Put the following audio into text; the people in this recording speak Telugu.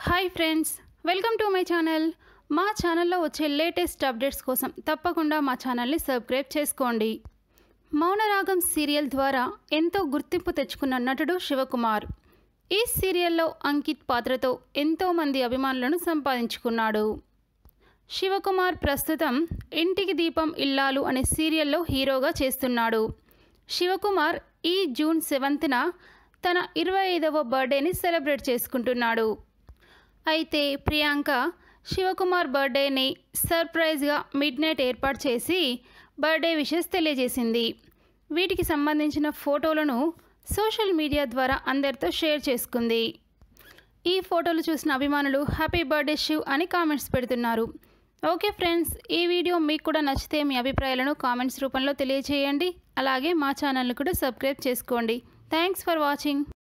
hi friends welcome to my channel మా ఛానల్లో వచ్చే లేటెస్ట్ అప్డేట్స్ కోసం తప్పకుండా మా ఛానల్ని సబ్స్క్రైబ్ చేసుకోండి మౌనరాగం సీరియల్ ద్వారా ఎంతో గుర్తింపు తెచ్చుకున్న నటుడు శివకుమార్ ఈ సీరియల్లో అంకిత్ పాత్రతో ఎంతోమంది అభిమానులను సంపాదించుకున్నాడు శివకుమార్ ప్రస్తుతం ఇంటికి దీపం ఇల్లాలు అనే సీరియల్లో హీరోగా చేస్తున్నాడు శివకుమార్ ఈ జూన్ సెవెంత్న తన ఇరవై ఐదవ బర్త్డేని సెలబ్రేట్ చేసుకుంటున్నాడు అయితే ప్రియాంక శివకుమార్ బర్త్డేని సర్ప్రైజ్గా మిడ్ నైట్ ఏర్పాటు చేసి బర్త్డే విషెస్ తెలియజేసింది వీటికి సంబంధించిన ఫోటోలను సోషల్ మీడియా ద్వారా అందరితో షేర్ చేసుకుంది ఈ ఫోటోలు చూసిన అభిమానులు హ్యాపీ బర్త్డే శివ్ అని కామెంట్స్ పెడుతున్నారు ఓకే ఫ్రెండ్స్ ఈ వీడియో మీకు కూడా నచ్చితే మీ అభిప్రాయాలను కామెంట్స్ రూపంలో తెలియజేయండి అలాగే మా ఛానల్ని కూడా సబ్స్క్రైబ్ చేసుకోండి థ్యాంక్స్ ఫర్ వాచింగ్